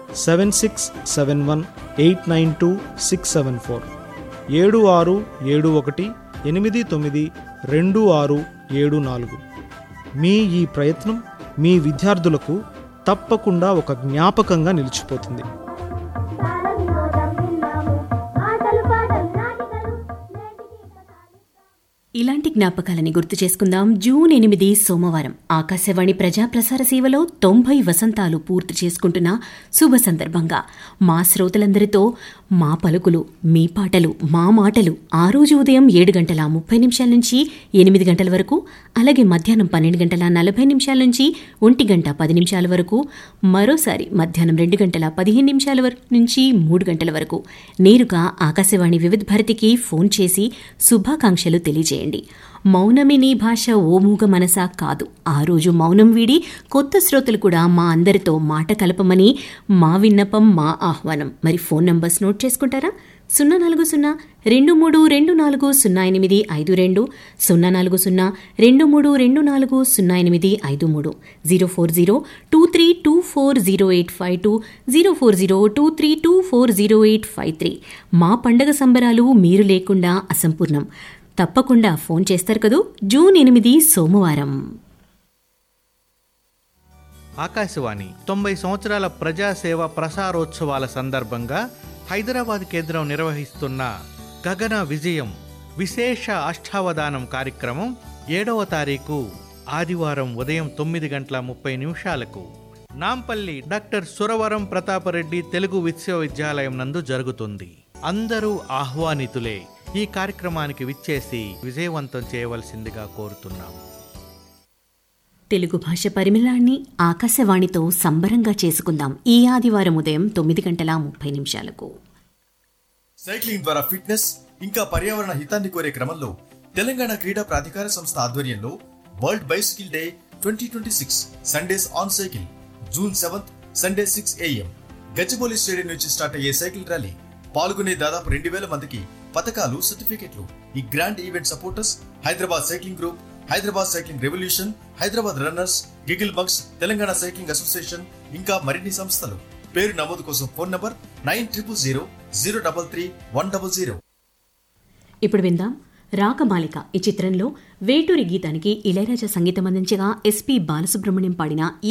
seven six seven one eight nine two six seven four ఏడు ఆరు ఏడు ఒకటి ఎనిమిది తొమ్మిది రెండు ఆరు ఏడు నాలుగు మీ ఈ ప్రయత్నం మీ విద్యార్థులకు తప్పకుండా ఒక జ్ఞాపకంగా నిలిచిపోతుంది బాలవినోదం విన్నాము ఆటలు పాటలు నాటికలు నేటికి కథాలిద్దాం ఇలాంటి జ్ఞాపకాలని గుర్తు చేసుకుందాం జూన్ ఎనిమిది సోమవారం ఆకాశవాణి ప్రజా ప్రసార సేవలో తొంభై వసంతాలు పూర్తి చేసుకుంటున్న శుభ సందర్భంగా మా శ్రోతలందరితో మా పలుకులు మీ పాటలు మా మాటలు ఆ రోజు ఉదయం ఏడు గంటల ముప్పై నిమిషాల నుంచి ఎనిమిది గంటల వరకు అలాగే మధ్యాహ్నం పన్నెండు గంటల నలభై నిమిషాల నుంచి ఒంటి గంట పది నిమిషాల వరకు మరోసారి మధ్యాహ్నం రెండు గంటల పదిహేను నిమిషాల వరకు నుంచి మూడు గంటల వరకు నేరుగా ఆకాశవాణి వివిధ భారతికి ఫోన్ చేసి శుభాకాంక్షలు తెలియజేయండి మౌనమే నీ భాష ఓ మూగ మనసా కాదు ఆ రోజు మౌనం వీడి కొత్త శ్రోతలు కూడా మా అందరితో మాట కలపమని మా విన్నపం మా ఆహ్వానం మరి ఫోన్ నంబర్స్ నోట్ చేసుకుంటారా సున్నా నాలుగు సున్నా రెండు మూడు రెండు నాలుగు సున్నా ఎనిమిది ఐదు రెండు సున్నా నాలుగు సున్నా రెండు మూడు రెండు నాలుగు సున్నా ఎనిమిది ఐదు మూడు zero four zero two three two four zero eight five two zero four zero two three two four zero eight five three మా పండగ సంబరాలు మీరు లేకుండా అసంపూర్ణం తప్పకుండా ఫోన్ చేస్తారు కదూ జూన్ ఎనిమిది సోమవారం ఆకాశవాణి తొంభై సంవత్సరాల ప్రజాసేవ ప్రసారోత్సవాల సందర్భంగా హైదరాబాద్ కేంద్రం నిర్వహిస్తున్న గగన విజయం విశేష అష్టావధానం కార్యక్రమం ఏడవ తారీఖు ఆదివారం ఉదయం తొమ్మిది గంటల ముప్పై నిమిషాలకు నాంపల్లి డాక్టర్ సురవరం ప్రతాపరెడ్డి తెలుగు విశ్వవిద్యాలయం నందు జరుగుతుంది అందరూ ఆహ్వానితులే ఈ కార్యక్రమానికి విచ్చేసి విజయవంతం చేయవలసిందిగా కోరుతున్నాం తెలుగు భాష పరిమళాన్ని ఆకాశవాణితో సంబరంగా చేసుకుందాం ఈ ఆదివారం ఉదయం తొమ్మిది గంటల ముప్పై నిమిషాలకు సైక్లింగ్ ద్వారా ఫిట్నెస్ ఇంకా పర్యావరణ హితాన్ని కోరే క్రమంలో తెలంగాణ క్రీడా ప్రాధికార సంస్థ ఆధ్వర్యంలో world bicycle day twenty twenty six Sundays on cycle June seventh Sunday six AM Gachibowli stadium నుంచి స్టార్ట్ అయ్యే సైకిల్ ర్యాలీ పాల్గొనే దాదాపు రెండు వేల మందికి పథకాలు సర్టిఫికెట్లు ఈ grand event supporters Hyderabad cycling group Hyderabad cycling revolution Hyderabad runners giggle bugs Telangana cycling association ఇంకా మరిన్ని సంస్థలు పేరు నమోదు కోసం phone number nine triple zero zero double three one double zero ఇప్పుడు విందాం రాకమాలిక ఈ చిత్రంలో వేటూరి గీతానికి ఇళయరాజా సంగీతం అందించగా ఎస్పి బాలసుబ్రహ్మణ్యం పాడిన ఈ